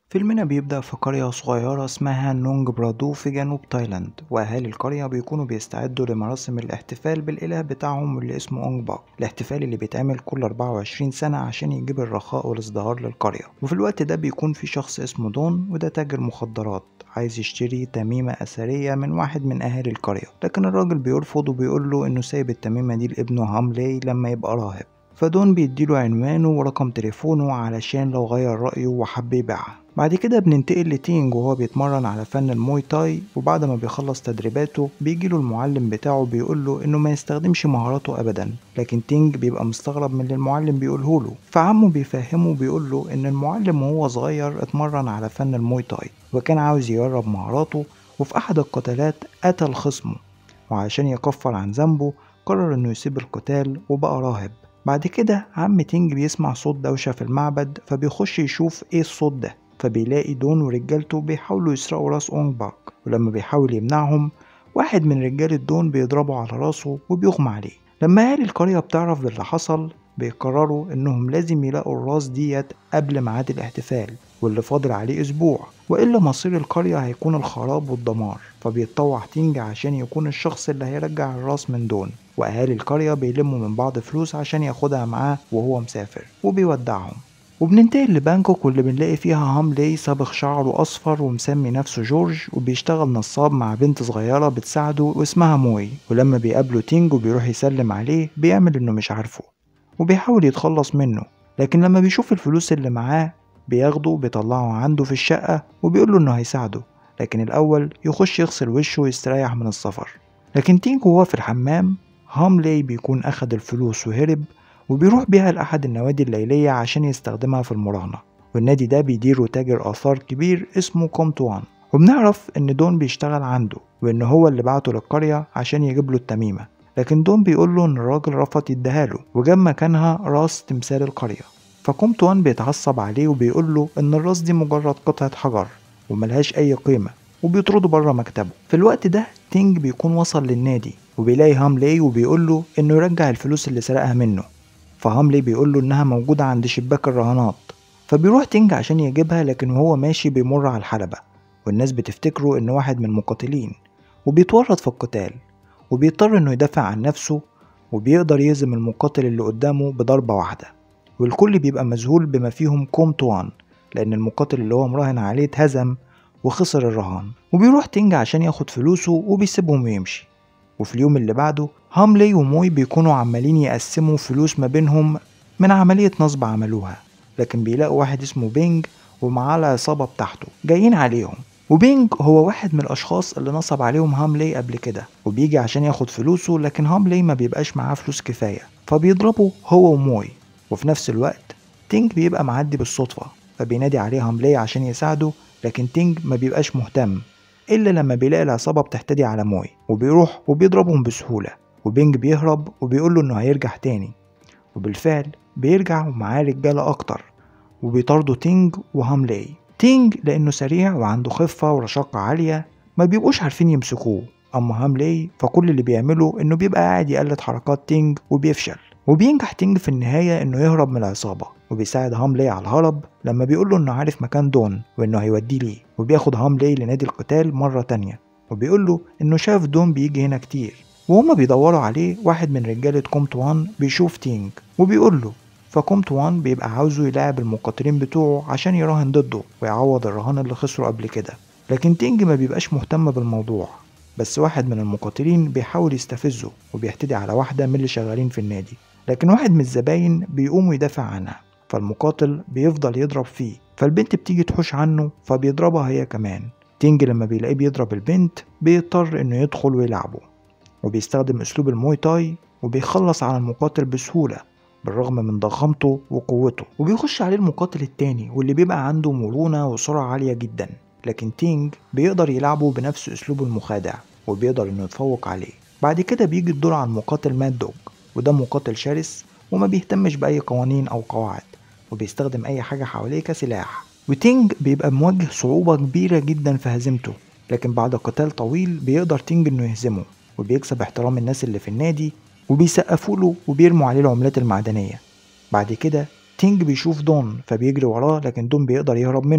فيلمنا بيبدأ في قرية صغيرة اسمها نونج برادو في جنوب تايلاند وأهالي القرية بيكونوا بيستعدوا لمراسم الاحتفال بالإله بتاعهم اللي اسمه أونج باك الاحتفال اللي بيتعمل كل 24 سنة عشان يجيب الرخاء والازدهار للقرية وفي الوقت ده بيكون في شخص اسمه دون وده تاجر مخدرات عايز يشتري تميمة أثرية من واحد من أهالي القرية لكن الراجل بيرفض وبيقول له إنه سايب التميمة دي لابنه هاملي لما يبقى راهب فدون بيديله عنوانه ورقم تليفونه علشان لو غير رأيه وحب يبيعها بعد كده بننتقل لتينج وهو بيتمرن على فن الموي تاي وبعد ما بيخلص تدريباته بيجيله المعلم بتاعه بيقوله انه ما يستخدمش مهاراته ابدا لكن تينج بيبقى مستغرب من اللي المعلم بيقوله له فعمه بيفهمه بيقوله ان المعلم وهو صغير اتمرن على فن الموي تاي وكان عاوز يجرب مهاراته وفي احد القتالات قتل خصمه وعشان يكفر عن ذنبه قرر انه يسيب القتال وبقى راهب بعد كده عم تينج بيسمع صوت دوشة في المعبد فبيخش يشوف ايه الصوت ده فبيلاقي دون ورجالته بيحاولوا يسرقوا راس اونج باك ولما بيحاول يمنعهم واحد من رجالة دون بيضربه على راسه وبيغمى عليه لما أهالي القرية بتعرف باللي حصل بيقرروا إنهم لازم يلاقوا الراس ديت قبل ميعاد الاحتفال واللي فاضل عليه أسبوع وإلا مصير القرية هيكون الخراب والدمار فبيتطوع تينج عشان يكون الشخص اللي هيرجع الراس من دون وأهالي القرية بيلموا من بعض فلوس عشان ياخدها معاه وهو مسافر وبيودعهم وبننتقل لبانكوك واللي بنلاقي فيها هاملي صابغ شعره أصفر ومسمي نفسه جورج وبيشتغل نصاب مع بنت صغيرة بتساعده واسمها موي ولما بيقابله تينج وبيروح يسلم عليه بيعمل إنه مش عارفه وبيحاول يتخلص منه لكن لما بيشوف الفلوس اللي معاه بياخده وبيطلعه عنده في الشقة وبيقوله إنه هيساعده لكن الأول يخش يغسل وشه ويستريح من السفر لكن تينج وهو في الحمام هاملي بيكون أخد الفلوس وهرب وبيروح بيها لأحد النوادي الليلية عشان يستخدمها في المراهنة والنادي ده بيديره تاجر آثار كبير اسمه كومتوان وبنعرف إن دون بيشتغل عنده وإن هو اللي بعته للقرية عشان يجيب له التميمة لكن دون بيقول له إن الراجل رفض يديهاله وجاب مكانها راس تمثال القرية فكومتوان بيتعصب عليه وبيقول له إن الراس دي مجرد قطعة حجر وملهاش أي قيمة وبيطرده بره مكتبه في الوقت ده تينج بيكون وصل للنادي وبيلاقي هاملي وبيقول له إنه يرجع الفلوس اللي سرقها منه فهاملي بيقول له إنها موجودة عند شباك الرهانات فبيروح تينج عشان يجيبها لكن وهو ماشي بيمر على الحلبة والناس بتفتكره إنه واحد من المقاتلين وبيتورط في القتال وبيضطر إنه يدافع عن نفسه وبيقدر يهزم المقاتل اللي قدامه بضربة واحدة والكل بيبقى مذهول بما فيهم كوم توان لأن المقاتل اللي هو مراهن عليه اتهزم وخسر الرهان وبيروح تينج عشان ياخد فلوسه وبيسيبهم ويمشي وفي اليوم اللي بعده هاملي وموي بيكونوا عمالين يقسموا فلوس ما بينهم من عملية نصب عملوها لكن بيلاقوا واحد اسمه بينج ومعاه العصابة بتاعته جايين عليهم وبينج هو واحد من الأشخاص اللي نصب عليهم هاملي قبل كده وبيجي عشان ياخد فلوسه لكن هاملي ما بيبقاش معاه فلوس كفاية فبيضربه هو وموي وفي نفس الوقت تينج بيبقى معدي بالصدفة فبينادي عليه هاملي عشان يساعده لكن تينج ما بيبقاش مهتم إلا لما بيلاقي العصابة بتحتدي على موي وبيروح وبيضربهم بسهولة وبينج بيهرب وبيقول له إنه هيرجع تاني وبالفعل بيرجع ومعاه رجالة أكتر وبيطاردوا تينج وهاملي تينج لأنه سريع وعنده خفة ورشاقة عالية ما بيبقوش عارفين يمسكوه أما هاملي فكل اللي بيعمله إنه بيبقى قاعد يقلد حركات تينج وبيفشل وبينجح تينج في النهاية إنه يهرب من العصابة وبيساعد هاملي على الهرب لما بيقوله إنه عارف مكان دون وإنه هيوديه ليه وبياخد هاملي لنادي القتال مرة تانية وبيقوله إنه شاف دون بيجي هنا كتير وهما بيدوروا عليه واحد من رجالة كومتوان بيشوف تينج وبيقوله فكومتوان بيبقى عاوزه يلاعب المقاتلين بتوعه عشان يراهن ضده ويعوض الرهان اللي خسره قبل كده لكن تينج ما بيبقاش مهتم بالموضوع بس واحد من المقاتلين بيحاول يستفزه وبيحتدي على واحدة من اللي شغالين في النادي لكن واحد من الزباين بيقوم يدافع عنها فالمقاتل بيفضل يضرب فيه فالبنت بتيجي تحوش عنه فبيضربها هي كمان تينج لما بيلاقيه بيضرب البنت بيضطر انه يدخل ويلعبه وبيستخدم اسلوب الموي تاي وبيخلص على المقاتل بسهولة بالرغم من ضخامته وقوته وبيخش عليه المقاتل التاني واللي بيبقى عنده مرونة وسرعة عالية جدا لكن تينج بيقدر يلعبه بنفس اسلوبه المخادع وبيقدر انه يتفوق عليه بعد كده بيجي الدور على المقاتل ماد دوج وده مقاتل شرس وما بيهتمش بأي قوانين أو قواعد وبيستخدم أي حاجة حواليه كسلاح وتينج بيبقى مواجه صعوبة كبيرة جدا في هزيمته لكن بعد قتال طويل بيقدر تينج إنه يهزمه وبيكسب احترام الناس اللي في النادي وبيسقفوا له وبيرموا عليه العملات المعدنية بعد كده تينج بيشوف دون فبيجري وراه لكن دون بيقدر يهرب منه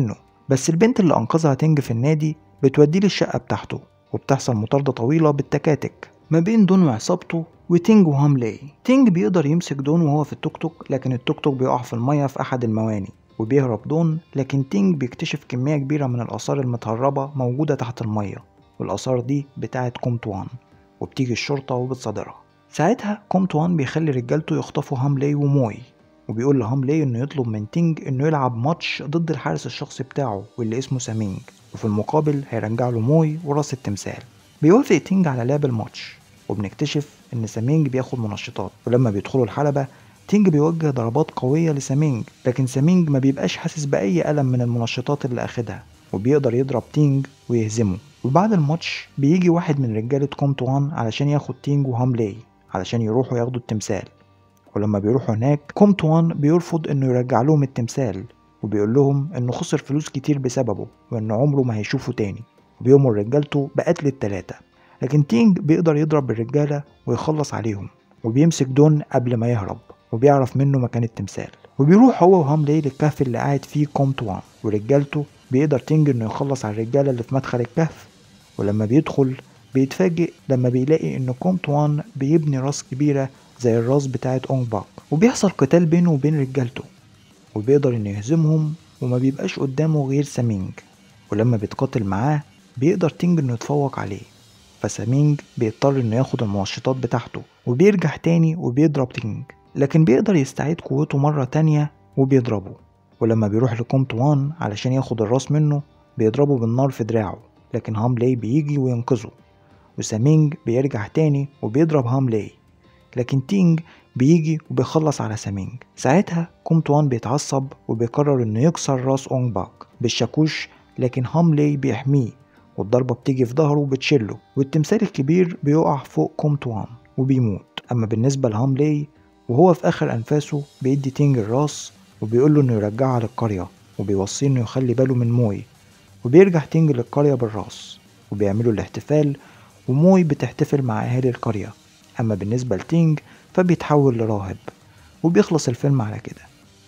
بس البنت اللي أنقذها تينج في النادي بتوديه للشقة بتاعته وبتحصل مطاردة طويلة بالتكاتك ما بين دون وعصابته وتينج وهاملاي تينج بيقدر يمسك دون وهو في التوك توك لكن التوك توك بيقع في المية في أحد المواني وبيهرب دون لكن تينج بيكتشف كمية كبيرة من الآثار المتهربة موجودة تحت المية والآثار دي بتاعة كومتوان وبتيجي الشرطة وبتصادرها ساعتها كومتوان بيخلي رجالته يخطفوا هاملاي وموي وبيقول لهاملاي انه يطلب من تينج انه يلعب ماتش ضد الحارس الشخصي بتاعه واللي اسمه سامينج وفي المقابل هيرجع له موي وراس التمثال بيوافق تينج على لعب الماتش وبنكتشف ان سامينج بياخد منشطات ولما بيدخلوا الحلبة تينج بيوجه ضربات قوية لسامينج لكن سامينج ما بيبقاش حاسس بأي ألم من المنشطات اللي أخدها وبيقدر يضرب تينج ويهزمه وبعد الماتش بيجي واحد من رجالة كومتوان علشان ياخد تينج وهاملاي علشان يروحوا ياخدوا التمثال ولما بيروحوا هناك كومتوان بيرفض انه يرجع لهم التمثال وبيقول لهم انه خسر فلوس كتير بسببه وان عمره ما هيشوفه تاني وبيأمر رجالته بقتل التلاتة لكن تينج بيقدر يضرب الرجالة ويخلص عليهم وبيمسك دون قبل ما يهرب وبيعرف منه مكان التمثال وبيروح هو وهاملاي للكهف اللي قاعد فيه كومتوان ورجالته بيقدر تينج انه يخلص على الرجالة اللي في مدخل الكهف ولما بيدخل بيتفاجئ لما بيلاقي ان كومتوان بيبني راس كبيرة زي الراس بتاعت اونج باك وبيحصل قتال بينه وبين رجالته وبيقدر انه يهزمهم وما بيبقاش قدامه غير سامينج ولما بيتقاتل معاه بيقدر تينج انه يتفوق عليه فسامينج بيضطر انه ياخد المنشطات بتاعته وبيرجع تاني وبيضرب تينج لكن بيقدر يستعيد قوته مرة تانية وبيضربه ولما بيروح لكومتوان علشان ياخد الراس منه بيضربه بالنار في دراعه لكن هاملاي بيجي وينقذه وسامينج بيرجع تاني وبيضرب هاملاي لكن تينج بيجي وبيخلص على سامينج ساعتها كومتوان بيتعصب وبيقرر انه يكسر راس اونج باك بالشاكوش لكن هاملاي بيحميه والضربة بتيجي في ظهره وبتشله والتمثال الكبير بيقع فوق كومتوان وبيموت أما بالنسبة لهاملاي وهو في آخر أنفاسه بيدي تينج الراس وبيقول له إنه يرجعها للقرية وبيوصيه إنه يخلي باله من موي وبيرجع تينج للقرية بالراس وبيعملوا الاحتفال وموي بتحتفل مع أهالي القرية أما بالنسبة لتينج فبيتحول لراهب وبيخلص الفيلم على كده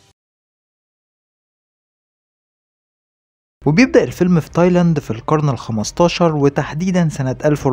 وبيبدأ الفيلم في تايلاند في القرن ال15 وتحديدا سنة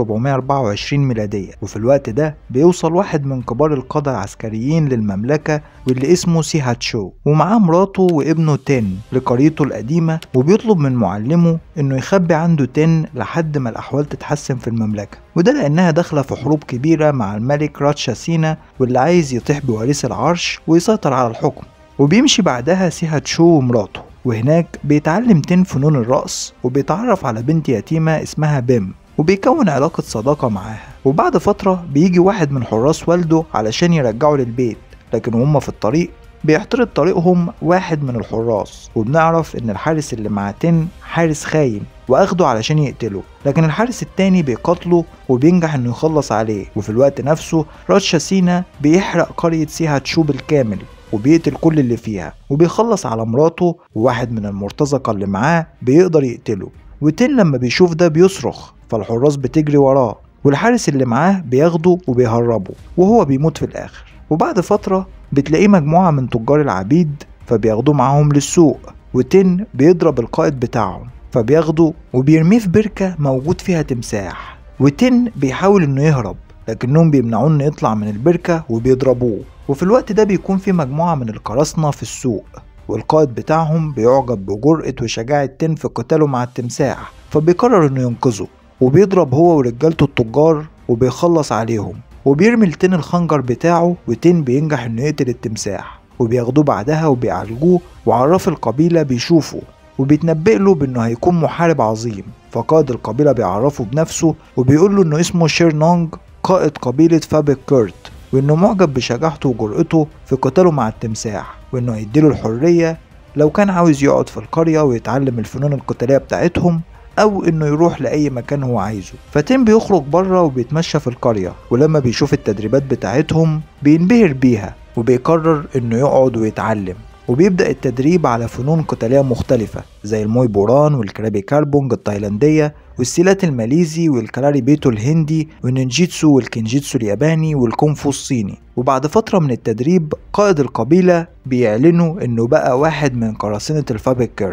1424 ميلادية وفي الوقت ده بيوصل واحد من كبار القادة العسكريين للمملكة واللي اسمه سيهاتشو ومعاه مراته وابنه تين لقريته القديمة وبيطلب من معلمه انه يخبي عنده تين لحد ما الأحوال تتحسن في المملكة وده لأنها داخلة في حروب كبيرة مع الملك راتشاسينا واللي عايز يطيح بوارث العرش ويسيطر على الحكم وبيمشي بعدها سيهاتشو ومراته وهناك بيتعلم تين فنون الرقص وبيتعرف على بنت يتيمة اسمها بيم وبيكون علاقة صداقة معاها وبعد فترة بيجي واحد من حراس والده علشان يرجعه للبيت لكن وهم في الطريق بيحترق طريقهم واحد من الحراس وبنعرف ان الحارس اللي مع تين حارس خاين واخده علشان يقتله لكن الحارس التاني بيقاتله وبينجح انه يخلص عليه وفي الوقت نفسه راتشاسينا بيحرق قرية سيهاتشو بالكامل وبيقتل كل اللي فيها وبيخلص على مراته وواحد من المرتزقة اللي معاه بيقدر يقتله وتين لما بيشوف ده بيصرخ فالحراس بتجري وراه والحارس اللي معاه بياخده وبيهربه وهو بيموت في الآخر وبعد فترة بتلاقيه مجموعة من تجار العبيد فبياخدوه معاهم للسوق وتين بيضرب القائد بتاعهم فبياخده وبيرميه في بركة موجود فيها تمساح وتين بيحاول انه يهرب لكنهم بيمنعوه انه يطلع من البركة وبيضربوه وفي الوقت ده بيكون في مجموعة من القراصنة في السوق والقائد بتاعهم بيعجب بجرأة وشجاعة تين في قتاله مع التمساح فبيقرر انه ينقذه وبيضرب هو ورجالته التجار وبيخلص عليهم وبيرمي لتين الخنجر بتاعه وتين بينجح انه يقتل التمساح وبياخدوه بعدها وبيعالجوه وعراف القبيلة بيشوفه وبيتنبئ له بانه هيكون محارب عظيم فقائد القبيلة بيعرفه بنفسه وبيقول له انه اسمه شيرنونج قائد قبيلة فابك كيرت وانه معجب بشجاعته وجرأته في قتاله مع التمساح وانه هيديله الحرية لو كان عاوز يقعد في القرية ويتعلم الفنون القتالية بتاعتهم او انه يروح لاي مكان هو عايزه فتيم بيخرج بره وبيتمشى في القرية ولما بيشوف التدريبات بتاعتهم بينبهر بيها وبيقرر انه يقعد ويتعلم وبيبدأ التدريب على فنون قتالية مختلفة زي الموي بوران والكرابي كاربونج التايلاندية والسيلات الماليزي والكاراري بيتو الهندي والنينجيتسو والكينجيتسو الياباني والكونفو الصيني وبعد فترة من التدريب قائد القبيلة بيعلنوا انه بقى واحد من قراصنة الفابك كيرت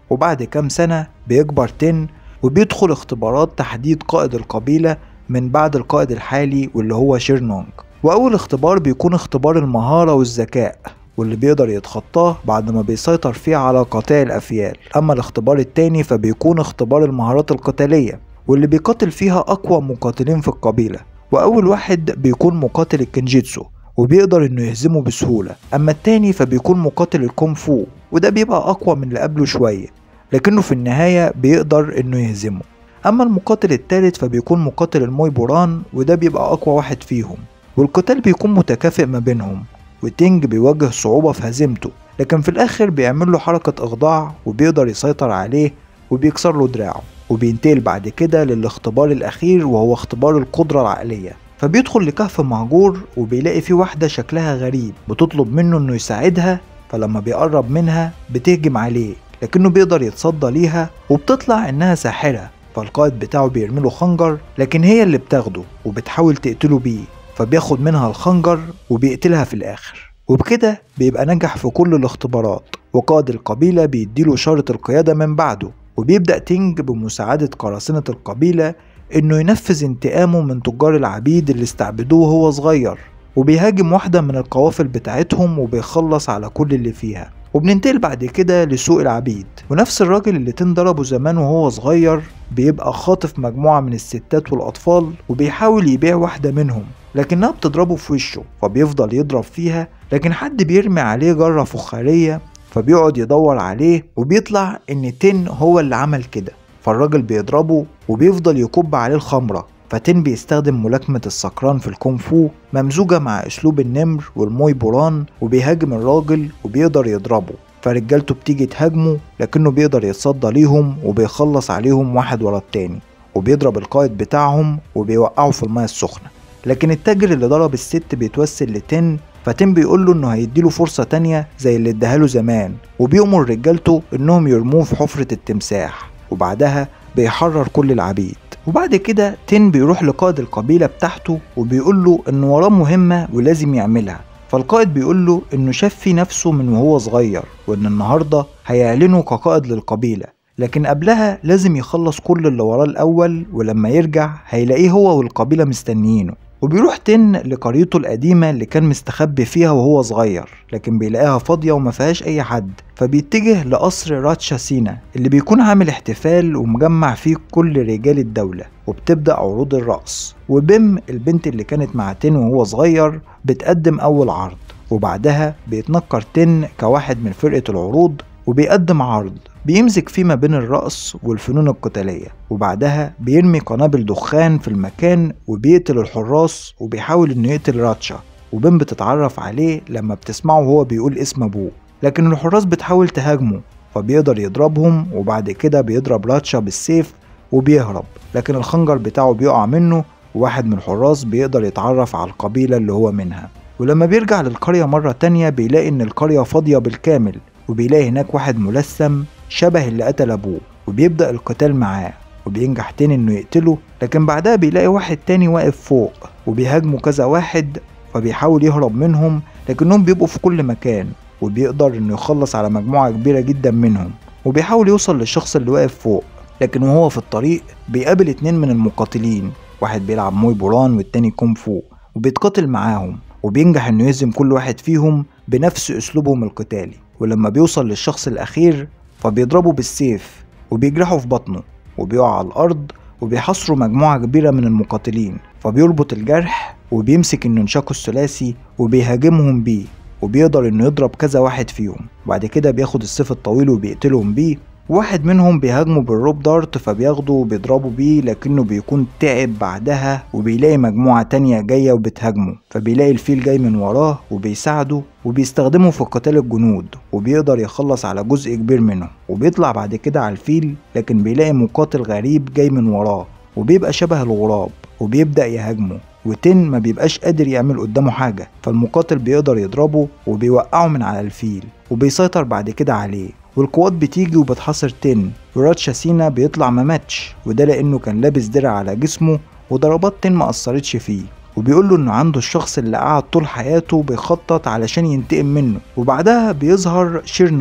وبعد كام سنة بيكبر تن وبيدخل اختبارات تحديد قائد القبيلة من بعد القائد الحالي واللي هو شيرنونج وأول اختبار بيكون اختبار المهارة والذكاء واللي بيقدر يتخطاه بعد ما بيسيطر فيه على قطيع الأفيال أما الاختبار التاني فبيكون اختبار المهارات القتالية واللي بيقاتل فيها أقوى مقاتلين في القبيلة وأول واحد بيكون مقاتل الكنجيتسو وبيقدر انه يهزمه بسهولة اما التاني فبيكون مقاتل الكونغ فو وده بيبقى اقوى من اللي قبله شوية لكنه في النهاية بيقدر انه يهزمه اما المقاتل التالت فبيكون مقاتل الموي بوران وده بيبقى اقوى واحد فيهم والقتال بيكون متكافئ ما بينهم وتينج بيواجه صعوبة في هزيمته لكن في الاخر بيعمل له حركة اخضاع وبيقدر يسيطر عليه وبيكسر له دراعه وبينتقل بعد كده للاختبار الاخير وهو اختبار القدرة العقلية فبيدخل لكهف مهجور وبيلاقي فيه واحدة شكلها غريب بتطلب منه انه يساعدها فلما بيقرب منها بتهجم عليه لكنه بيقدر يتصدى ليها وبتطلع انها ساحرة فالقائد بتاعه بيرميله خنجر لكن هي اللي بتاخده وبتحاول تقتله بيه فبياخد منها الخنجر وبيقتلها في الاخر وبكده بيبقى نجح في كل الاختبارات وقائد القبيلة بيديله إشارة القيادة من بعده وبيبدأ تينج بمساعدة قراصنة القبيلة إنه ينفذ انتقامه من تجار العبيد اللي استعبدوه وهو صغير وبيهاجم واحدة من القوافل بتاعتهم وبيخلص على كل اللي فيها وبننتقل بعد كده لسوق العبيد ونفس الراجل اللي تين ضربه زمان وهو صغير بيبقى خاطف مجموعة من الستات والأطفال وبيحاول يبيع واحدة منهم لكنها بتضربه في وشه فبيفضل يضرب فيها لكن حد بيرمي عليه جرة فخارية فبيقعد يدور عليه وبيطلع ان تين هو اللي عمل كده فالراجل بيضربه وبيفضل يكب عليه الخمرة فتين بيستخدم ملاكمة السكران في الكونغ فو ممزوجة مع أسلوب النمر والموي بوران وبيهاجم الراجل وبيقدر يضربه فرجالته بتيجي تهاجمه لكنه بيقدر يتصدى ليهم وبيخلص عليهم واحد ورا التاني وبيضرب القائد بتاعهم وبيوقعه في المياه السخنة لكن التاجر اللي ضرب الست بيتوسل لتين فتين بيقول له انه هيديله فرصة تانية زي اللي اداها زمان وبيأمر رجالته انهم يرموه في حفرة التمساح وبعدها بيحرر كل العبيد وبعد كده تين بيروح لقائد القبيلة بتاعته وبيقول له إن وراه مهمة ولازم يعملها فالقائد بيقول له إنه شاف في نفسه من وهو صغير وإن النهاردة هيعلنه كقائد للقبيلة لكن قبلها لازم يخلص كل اللي وراه الأول ولما يرجع هيلاقيه هو والقبيلة مستنيينه وبيروح تن لقريته القديمة اللي كان مستخبي فيها وهو صغير لكن بيلاقيها فاضية وما فيهاش أي حد فبيتجه لقصر راتشا سينا اللي بيكون عامل احتفال ومجمع فيه كل رجال الدولة وبتبدأ عروض الرقص وبيم البنت اللي كانت مع تن وهو صغير بتقدم أول عرض وبعدها بيتنكر تن كواحد من فرقة العروض وبيقدم عرض بيمزج فيه ما بين الرقص والفنون القتالية وبعدها بيرمي قنابل دخان في المكان وبيقتل الحراس وبيحاول انه يقتل راتشا وبين بتتعرف عليه لما بتسمعه وهو بيقول اسم ابوه لكن الحراس بتحاول تهاجمه فبيقدر يضربهم وبعد كده بيضرب راتشا بالسيف وبيهرب لكن الخنجر بتاعه بيقع منه وواحد من الحراس بيقدر يتعرف على القبيلة اللي هو منها ولما بيرجع للقرية مرة تانية بيلاقي إن القرية فاضية بالكامل وبيلاقي هناك واحد ملثم شبه اللي قتل أبوه وبيبدأ القتال معاه وبينجح تاني إنه يقتله لكن بعدها بيلاقي واحد تاني واقف فوق وبيهاجمه كذا واحد فبيحاول يهرب منهم لكنهم بيبقوا في كل مكان وبيقدر إنه يخلص على مجموعة كبيرة جدا منهم وبيحاول يوصل للشخص اللي واقف فوق لكن وهو في الطريق بيقابل اتنين من المقاتلين واحد بيلعب موي بوران والتاني كونغ فو وبيتقاتل معاهم وبينجح انه يهزم كل واحد فيهم بنفس اسلوبهم القتالي ولما بيوصل للشخص الاخير فبيضربه بالسيف وبيجرحه في بطنه وبيقع على الارض وبيحاصروا مجموعة كبيرة من المقاتلين فبيربط الجرح وبيمسك النونشاكو الثلاثي وبيهاجمهم بيه وبيقدر انه يضرب كذا واحد فيهم وبعد كده بياخد السيف الطويل وبيقتلهم بيه واحد منهم بيهاجمه بالروب دارت فبياخده وبيضربه بيه لكنه بيكون تعب بعدها وبيلاقي مجموعة تانية جاية وبتهاجمه فبيلاقي الفيل جاي من وراه وبيساعده وبيستخدمه في قتال الجنود وبيقدر يخلص على جزء كبير منهم وبيطلع بعد كده على الفيل لكن بيلاقي مقاتل غريب جاي من وراه وبيبقى شبه الغراب وبيبدأ يهاجمه وتن ما بيبقاش قادر يعمل قدامه حاجة فالمقاتل بيقدر يضربه وبيوقعه من على الفيل وبيسيطر بعد كده عليه والقوات بتيجي وبتحاصر تن وراتشا سينا بيطلع ما ماتش وده لانه كان لابس درع على جسمه وضربات تن ما اثرتش فيه وبيقول له انه عنده الشخص اللي قعد طول حياته بيخطط علشان ينتقم منه وبعدها بيظهر شيرنونج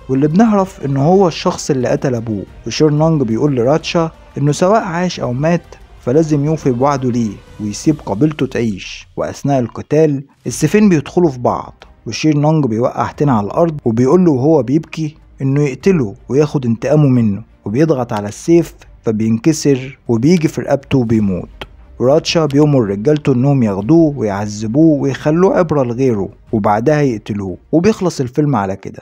واللي بنعرف إن هو الشخص اللي قتل أبوه وشيرنانج بيقول لراتشا إنه سواء عاش أو مات فلازم يوفي بوعده ليه ويسيب قبيلته تعيش وأثناء القتال السيفين بيدخلوا في بعض وشير نونج بيوقع تاني على الأرض وبيقول له وهو بيبكي إنه يقتله وياخد انتقامه منه وبيضغط على السيف فبينكسر وبيجي في رقبته وبيموت وراتشا بيأمر رجالته إنهم ياخدوه ويعذبوه ويخلوه عبرة لغيره وبعدها يقتلوه وبيخلص الفيلم على كده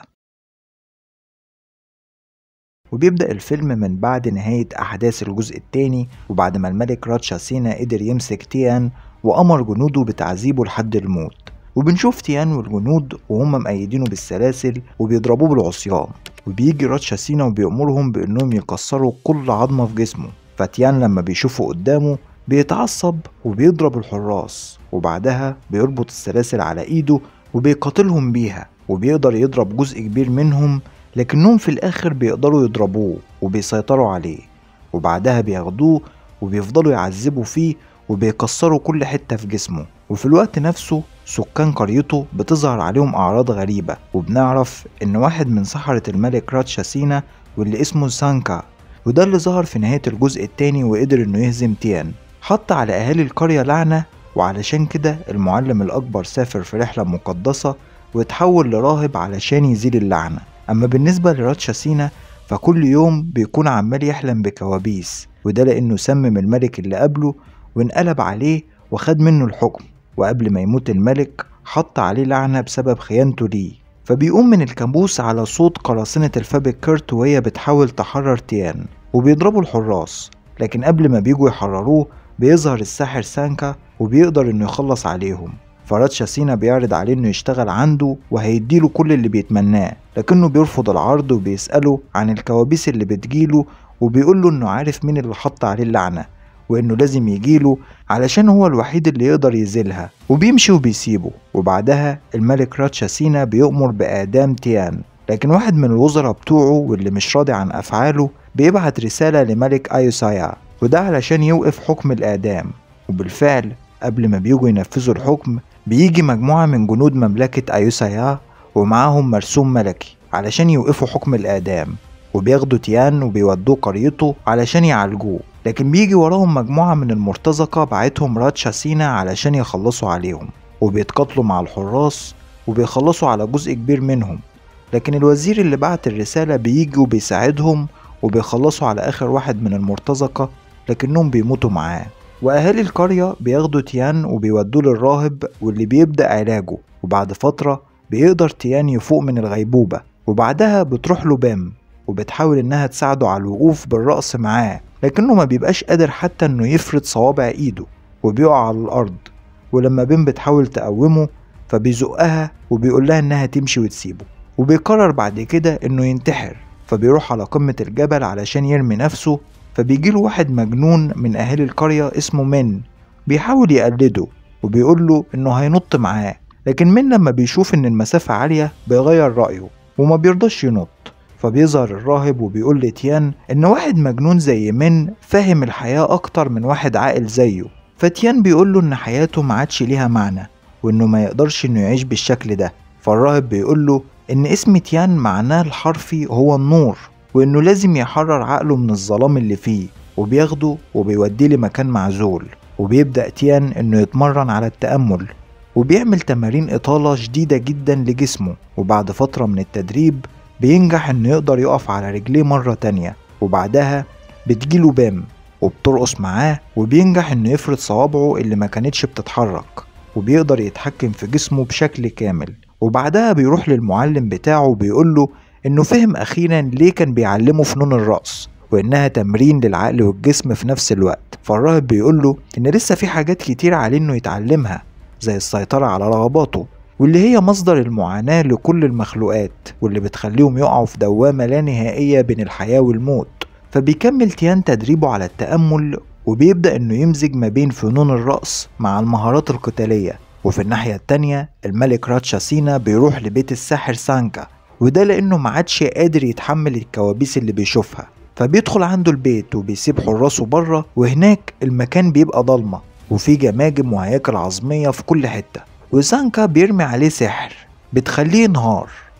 وبيبدأ الفيلم من بعد نهاية أحداث الجزء الثاني وبعد ما الملك راتشا سينا قدر يمسك تيان وأمر جنوده بتعذيبه لحد الموت وبنشوف تيان والجنود وهم مأيدينه بالسلاسل وبيضربوه بالعصيان وبيجي راتشا سينا وبيأمرهم بإنهم يكسروا كل عظمة في جسمه فتيان لما بيشوفه قدامه بيتعصب وبيضرب الحراس وبعدها بيربط السلاسل على ايده وبيقاتلهم بيها وبيقدر يضرب جزء كبير منهم لكنهم في الآخر بيقدروا يضربوه وبيسيطروا عليه وبعدها بياخدوه وبيفضلوا يعذبوا فيه وبيكسروا كل حتة في جسمه وفي الوقت نفسه سكان قريته بتظهر عليهم أعراض غريبة وبنعرف إن واحد من سحرة الملك راتشا سينا واللي اسمه سانكا وده اللي ظهر في نهاية الجزء التاني وقدر إنه يهزم تيان حط على أهالي القرية لعنة وعلشان كده المعلم الأكبر سافر في رحلة مقدسة وتحول لراهب علشان يزيل اللعنة أما بالنسبة لراتشا سينا فكل يوم بيكون عمال يحلم بكوابيس وده لأنه سمم الملك اللي قبله وانقلب عليه وخد منه الحكم وقبل ما يموت الملك حط عليه لعنة بسبب خيانته ليه فبيقوم من الكابوس على صوت قراصنة الفابك كيرت وهي بتحاول تحرر تيان وبيضربوا الحراس لكن قبل ما بيجوا يحرروه بيظهر الساحر سانكا وبيقدر انه يخلص عليهم فراتشا سينا بيعرض عليه انه يشتغل عنده وهيديله كل اللي بيتمناه لكنه بيرفض العرض وبيسأله عن الكوابيس اللي بتجيله وبيقوله انه عارف مين اللي حط عليه اللعنة وانه لازم يجيله علشان هو الوحيد اللي يقدر يزيلها وبيمشي وبيسيبه وبعدها الملك راتشا سينا بيؤمر بإعدام تيان لكن واحد من الوزراء بتوعه واللي مش راضي عن أفعاله بيبعت رسالة لملك أيوسايا وده علشان يوقف حكم الإعدام وبالفعل قبل ما بيجوا ينفذوا الحكم بيجي مجموعة من جنود مملكة أيوسايا ومعاهم مرسوم ملكي علشان يوقفوا حكم الإعدام وبياخدوا تيان وبيودوه قريته علشان يعالجوه لكن بيجي وراهم مجموعة من المرتزقة بعتهم راتشا سينا علشان يخلصوا عليهم وبيتقاتلوا مع الحراس وبيخلصوا على جزء كبير منهم لكن الوزير اللي بعت الرسالة بيجي وبيساعدهم وبيخلصوا على آخر واحد من المرتزقة لكنهم بيموتوا معاه وأهالي القرية بياخدوا تيان وبيودوه للراهب واللي بيبدأ علاجه وبعد فترة بيقدر تيان يفوق من الغيبوبة وبعدها بتروح له بام وبتحاول إنها تساعده على الوقوف بالرقص معاه لكنه ما بيبقاش قادر حتى إنه يفرد صوابع إيده وبيقع على الأرض ولما بيم بتحاول تقومه فبيزقها وبيقول لها إنها تمشي وتسيبه وبيقرر بعد كده إنه ينتحر فبيروح على قمة الجبل علشان يرمي نفسه فبيجيله واحد مجنون من أهالي القرية اسمه من بيحاول يقلده وبيقول له إنه هينط معاه لكن من لما بيشوف إن المسافة عالية بيغير رأيه وما بيرضاش ينط فبيظهر الراهب وبيقول لتيان إن واحد مجنون زي من فاهم الحياة أكتر من واحد عاقل زيه فتيان بيقول له إن حياته ما عادش ليها معنى وإنه ما يقدرش إنه يعيش بالشكل ده فالراهب بيقول له إن اسم تيان معناه الحرفي هو النور وإنه لازم يحرر عقله من الظلام اللي فيه وبياخده وبيوديه لمكان معزول وبيبدأ تيان إنه يتمرن على التأمل وبيعمل تمارين إطالة شديدة جدا لجسمه وبعد فترة من التدريب بينجح إنه يقدر يقف على رجليه مرة تانية وبعدها بتجيله بام وبترقص معاه وبينجح إنه يفرد صوابعه اللي ما كانتش بتتحرك وبيقدر يتحكم في جسمه بشكل كامل وبعدها بيروح للمعلم بتاعه وبيقول له إنه فهم أخيرا ليه كان بيعلمه فنون الرقص وإنها تمرين للعقل والجسم في نفس الوقت فالراهب بيقول له إن لسه في حاجات كتير عليه إنه يتعلمها زي السيطرة على رغباته واللي هي مصدر المعاناة لكل المخلوقات واللي بتخليهم يقعوا في دوامة لا نهائية بين الحياة والموت فبيكمل تيان تدريبه على التأمل وبيبدأ إنه يمزج ما بين فنون الرقص مع المهارات القتالية وفي الناحية التانية الملك راتشا سينا بيروح لبيت الساحر سانكا وده لأنه ما عادش قادر يتحمل الكوابيس اللي بيشوفها فبيدخل عنده البيت وبيسيب حراسه بره وهناك المكان بيبقى ضلمة وفي جماجم وهياكل عظمية في كل حتة وسانكا بيرمي عليه سحر بتخليه ينهار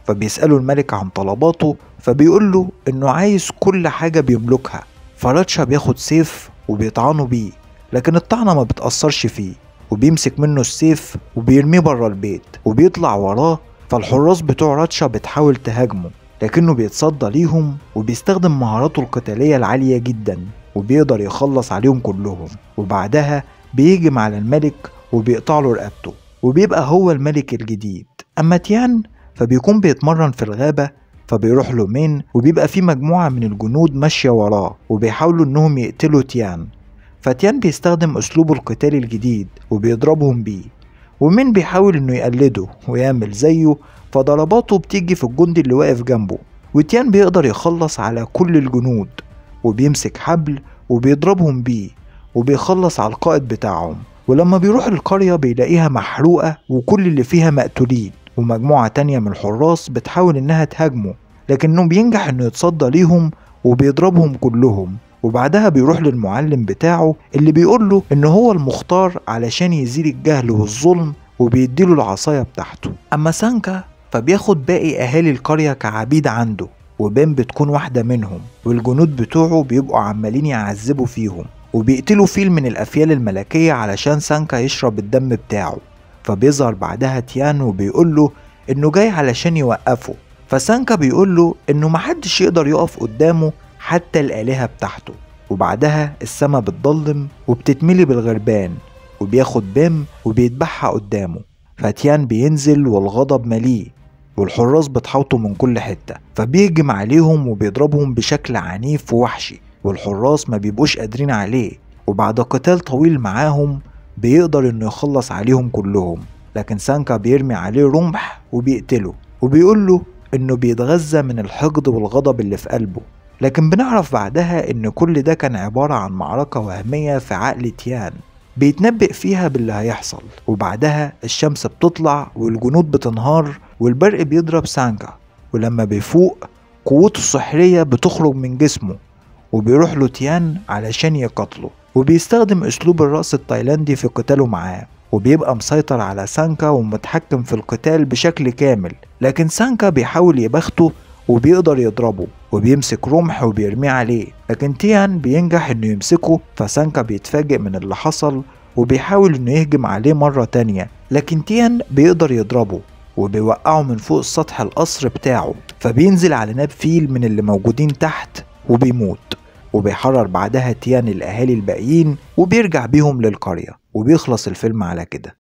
فبيسأله الملك عن طلباته فبيقول له إنه عايز كل حاجة بيملكها فراتشا بياخد سيف وبيطعنه بيه لكن الطعنة ما بتأثرش فيه وبيمسك منه السيف وبيرميه بره البيت وبيطلع وراه فالحراس بتوع راتشا بتحاول تهاجمه لكنه بيتصدى ليهم وبيستخدم مهاراته القتالية العالية جدا وبيقدر يخلص عليهم كلهم وبعدها بيهجم على الملك وبيقطع له رقبته وبيبقى هو الملك الجديد أما تيان فبيكون بيتمرن في الغابة فبيروح له مين وبيبقى في مجموعة من الجنود ماشية وراه وبيحاولوا إنهم يقتلوا تيان فتيان بيستخدم أسلوبه القتالي الجديد وبيضربهم بيه ومين بيحاول إنه يقلده ويعمل زيه فضرباته بتيجي في الجندي اللي واقف جنبه وتيان بيقدر يخلص على كل الجنود وبيمسك حبل وبيضربهم بيه وبيخلص على القائد بتاعهم ولما بيروح القرية بيلاقيها محروقة وكل اللي فيها مقتولين ومجموعة تانية من الحراس بتحاول إنها تهاجمه لكنه بينجح إنه يتصدى ليهم وبيضربهم كلهم وبعدها بيروح للمعلم بتاعه اللي بيقول له إن هو المختار علشان يزيل الجهل والظلم وبيديله العصاية بتاعته أما سانكا فبياخد باقي أهالي القرية كعبيد عنده وبين بتكون واحدة منهم والجنود بتوعه بيبقوا عمالين يعذبوا فيهم وبيقتلوا فيل من الأفيال الملكية علشان سانكا يشرب الدم بتاعه فبيظهر بعدها تيان وبيقول له إنه جاي علشان يوقفه فسانكا بيقول له إنه محدش يقدر يقف قدامه حتى الآلهة بتاعته وبعدها السما بتضلم وبتتملي بالغربان وبياخد بيم وبيذبحها قدامه فتيان بينزل والغضب مليه والحراس بتحوطه من كل حتة فبيهجم عليهم وبيضربهم بشكل عنيف ووحشي والحراس ما بيبقوش قادرين عليه وبعد قتال طويل معاهم بيقدر انه يخلص عليهم كلهم لكن سانكا بيرمي عليه رمح وبيقتله وبيقول له انه بيتغذى من الحقد والغضب اللي في قلبه لكن بنعرف بعدها ان كل ده كان عبارة عن معركة وهمية في عقل تيان بيتنبئ فيها باللي هيحصل وبعدها الشمس بتطلع والجنود بتنهار والبرق بيضرب سانكا ولما بيفوق قوته السحرية بتخرج من جسمه وبيروح له تيان علشان يقتله وبيستخدم اسلوب الرقص التايلاندي في قتاله معاه وبيبقى مسيطر على سانكا ومتحكم في القتال بشكل كامل لكن سانكا بيحاول يبخته وبيقدر يضربه وبيمسك رمح وبيرميه عليه لكن تيان بينجح انه يمسكه فسانكا بيتفاجئ من اللي حصل وبيحاول انه يهجم عليه مرة تانية لكن تيان بيقدر يضربه وبيوقعه من فوق سطح القصر بتاعه فبينزل على ناب فيل من اللي موجودين تحت وبيموت وبيحرر بعدها تيان الأهالي الباقيين وبيرجع بيهم للقرية وبيخلص الفيلم على كده